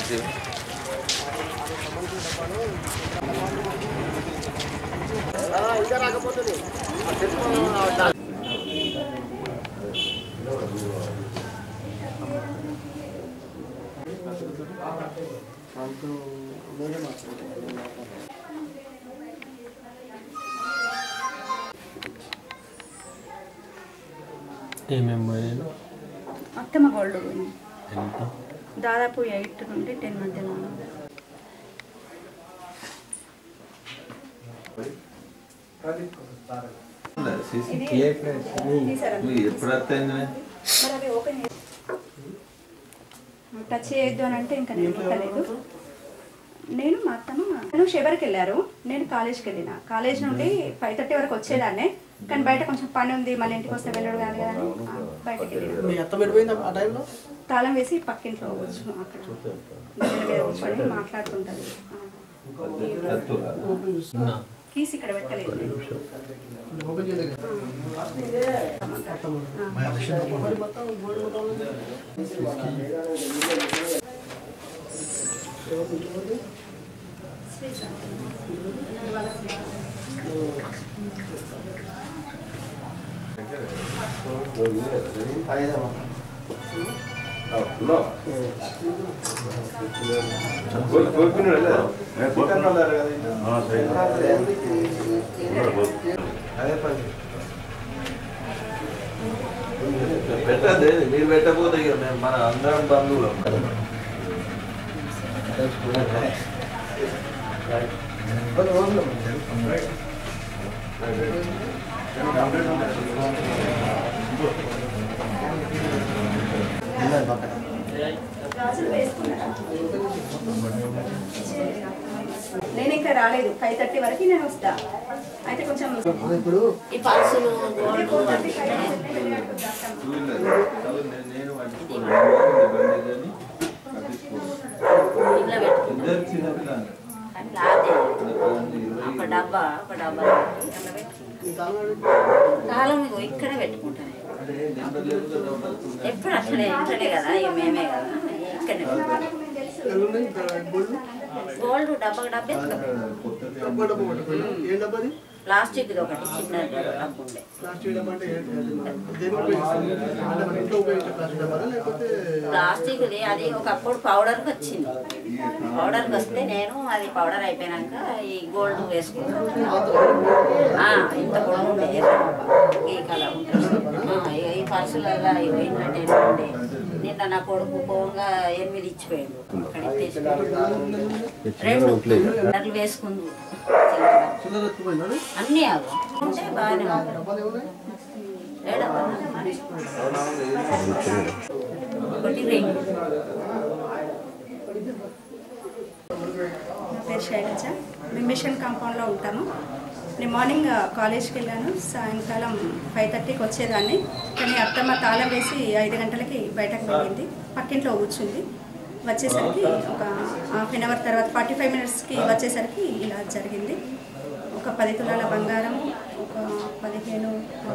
మంచిది ఏమేమి పోయాను అత్తమ్మ గోల్డ్ పోయింది ఎంత దాదాపు ఎయిట్ నుండి టెన్ మధ్యలో సీసీ తీసారా? ఎప్పుడు వస్తాయింది మరి అవి ఓపెన్ చేసి టచ్ చేయొద్దు అని అంటే ఇంకా నేను ముట్టలేదు నేను మా అత్తమ్మ నేను షివర్కి వెళ్ళారు నేను కాలేజ్కి వెళ్ళిన కాలేజ్ నుండి ఫైవ్ థర్టీ వరకు వచ్చేదాన్నే కానీ బయట కొంచెం పని ఉంది మళ్ళీ ఇంటికి వస్తే వెళ్ళడు కాదు కదా అని, ఆ, బయటకి వెళ్ళిన మీ అత్త పెట్టిపోయింది ఆ టైంలో తాళం వేసి పక్కింట్లో వచ్చు అక్కడ గదిల మీద కూర్చొని మాట్లాడుతుంటది ఉన్నా. కీస్ ఇక్కడ పెట్టలేదు నేను. ఓపెన్ చేయలేదు కదా. మరి మొత్తం గోల్డ్ మొత్తం ఉంది. పెట్టద్దు మీరు పెట్టకపోతే ఇక మేము మన అందరం బంధువులం గాజులు వేసుకున్నారా? నేను ఇంకా రాలేదు ఫైవ్ థర్టీ వరకు నేను వస్తా అయితే కొంచెం ఇప్పుడు ఈ పర్సులు అంటే ఫోర్ థర్టీ ఫైవ్ థర్టీ వెళ్ళి అడుగుద్ది అత్తమ్మ. నేను పట్టుకోను బండి కానీ పట్టించుకోను ఇంట్లో పెట్టుకుంటాం ఇద్దరు చిన్నపిల్లలు కానీ లాదే ఒక డబ్బా ఒక డబ్బా పెట్టి అందులో పెట్టుకుంటాం. ఈ తాళం తాళం ఇగో ఇక్కడే పెట్టుకుంటాను ఎప్పుడు అట్లనే ఇంట్లోనే కదా ఇక మేమే కదా ఇక్కడనే ఎల్లుండి గోల్డ్ గోల్డ్ డబ్బా డబ్బా ఎత్తుకో డబ్బా డబ్బా పట్టుకోండి ఏ డబ్బా అది ప్లాస్టిక్ ఒకటి చిన్న డబ్బు ఉండే ప్లాస్టిక్ డబ్బా అంటే ఏంటి అది దేనికి ఉపయోగిస్తారు అంటే మన ఇంట్లో ఉపయోగించే ప్లాస్టిక్ డబ్బా లేకపోతే ప్లాస్టిక్ది అది ఒకప్పుడు పౌడర్కి వచ్చింది పౌడర్కి వస్తే నేను అది పౌడర్ అయిపోయినాక ఈ గోల్డ్ వేసుకున్నాను ఆ, ఇంత పొడవు ఉండే ఎర్ర డబ్బా. ఈ కలర్ ఉంటుంది. ఆ, ఇక ఈ పర్సులలో ఇవి ఏంటంటే ఎన్ని ఉండే నిన్న నా కొడుకు పోగా ఎనిమిది ఇచ్చిపోయాడు అక్కడ ఎత్తేసి. రెండు కలర్లు వేసుకుంది చిల్లర ఎత్తుకుపోయిందా అది? అన్నీ అవి ఉంటే బాగానే ఉంది డబ్బాలు ఏమున్నాయి ఏడబ్బా? ఒకటి రెండు నా పేరు శైలజ మేము మిషన్ కాంపౌండ్లో ఉంటాము నేను మార్నింగ్ కాలేజ్కి వెళ్ళాను సాయంకాలం ఫైవ్ థర్టీకి వచ్చేదాన్ని కానీ అత్తమ్మ తాళం వేసి ఐదు గంటలకి బయటకు వెళ్ళింది పక్కింట్లో కూర్చుంది వచ్చేసరికి ఒక హాఫ్ అన్ అవర్ తర్వాత ఫార్టీ ఫైవ్ మినిట్స్కి వచ్చేసరికి ఇలా జరిగింది ఒక పది తులాల బంగారం ఒక పదిహేను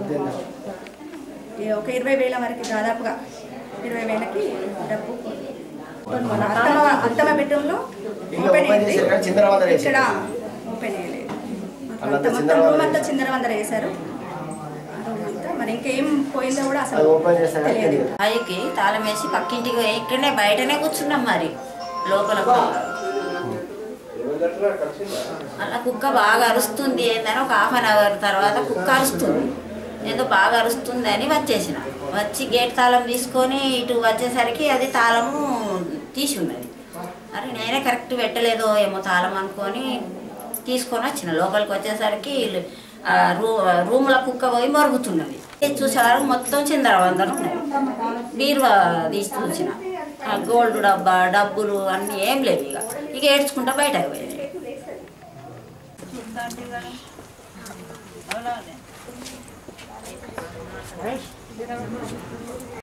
ఈ ఒక ఇరవై వేల వరకు దాదాపుగా ఇరవై వేలకి డబ్బు మన అత్తమ్మ అత్తమ్మ బెడ్రూమ్లో ఓపెన్ అయింది ఇక్కడ ఓపెన్ చేయలేదు అంతా మొత్తం రూమ్ అంతా చిందర వందర వేశారు ఆ రూమ్ అంతా మరి ఇంకేం పోయిందో కూడా అసలు తెలియదు పైకి తాళం వేసి పక్కింటికి పోయి ఇక్కడనే బయటనే కూర్చున్నాం మరి లోపల కూడా. అలా కుక్క బాగా అరుస్తుంది ఏందని ఒక హాఫ్ అన్ అవర్ తర్వాత కుక్క అరుస్తుంది ఏదో బాగా అరుస్తుంది అని వచ్చేసిన వచ్చి గేట్ తాళం తీసుకొని ఇటు వచ్చేసరికి అది తాళము తీసి ఉన్నది అరే నేనే కరెక్ట్ పెట్టలేదో ఏమో తాళం అనుకొని తీసుకొని వచ్చిన లోపలికి వచ్చేసరికి ఆ రూ రూమ్లో కుక్క పోయి మరుగుతున్నది ఇది చూసేవారు మొత్తం చిందర వందర ఉన్నాయి బీరువా తీసి చూసిన ఆ గోల్డ్ డబ్బా డబ్బులు అన్నీ ఏం లేవు ఇక ఇక ఏడ్చుకుంటా బయటకు పోయినాయి